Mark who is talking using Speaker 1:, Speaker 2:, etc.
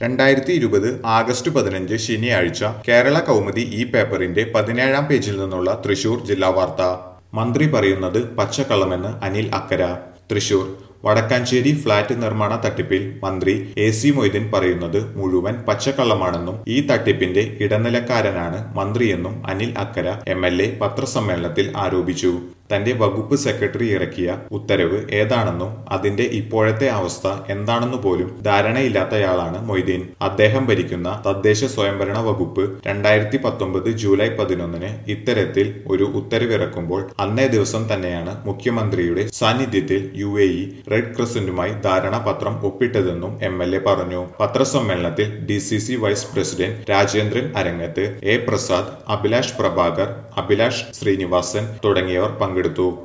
Speaker 1: രണ്ടായിരത്തി ഇരുപത് ആഗസ്റ്റ് പതിനഞ്ച് ശനിയാഴ്ച കേരള കൗമുദി ഈ പേപ്പറിന്റെ പതിനേഴാം പേജിൽ നിന്നുള്ള തൃശൂർ ജില്ലാ വാർത്ത മന്ത്രി പറയുന്നത് പച്ചക്കള്ളമെന്ന് അനിൽ അക്കര തൃശൂർ വടക്കാഞ്ചേരി ഫ്ളാറ്റ് നിർമ്മാണ തട്ടിപ്പിൽ മന്ത്രി എ സി മൊയ്തീൻ പറയുന്നത് മുഴുവൻ പച്ചക്കള്ളമാണെന്നും ഈ തട്ടിപ്പിന്റെ ഇടനിലക്കാരനാണ് മന്ത്രിയെന്നും Anil Akkara M L A പത്രസമ്മേളനത്തിൽ ആരോപിച്ചു തന്റെ വകുപ്പ് സെക്രട്ടറി ഇറക്കിയ ഉത്തരവ് ഏതാണെന്നും അതിന്റെ ഇപ്പോഴത്തെ അവസ്ഥ എന്താണെന്നു പോലും ധാരണയില്ലാത്തയാളാണ് മൊയ്തീൻ അദ്ദേഹം ഭരിക്കുന്ന തദ്ദേശ സ്വയംഭരണ വകുപ്പ് രണ്ടായിരത്തി പത്തൊമ്പത് ജൂലൈ പതിനൊന്നിന് ഇത്തരത്തിൽ ഒരു ഉത്തരവിറക്കുമ്പോൾ അന്നേ ദിവസം തന്നെയാണ് മുഖ്യമന്ത്രിയുടെ സാന്നിധ്യത്തിൽ യു എ ഇ റെഡ് ക്രസന്റുമായി ധാരണാപത്രം ഒപ്പിട്ടതെന്നും എം എൽ എ പറഞ്ഞു പത്രസമ്മേളനത്തിൽ D C C vice president Rajendran Arangath A Prasad Abhilash Prabhakar Abhilash Srinivasan തുടങ്ങിയവർ പങ്കെടുത്തു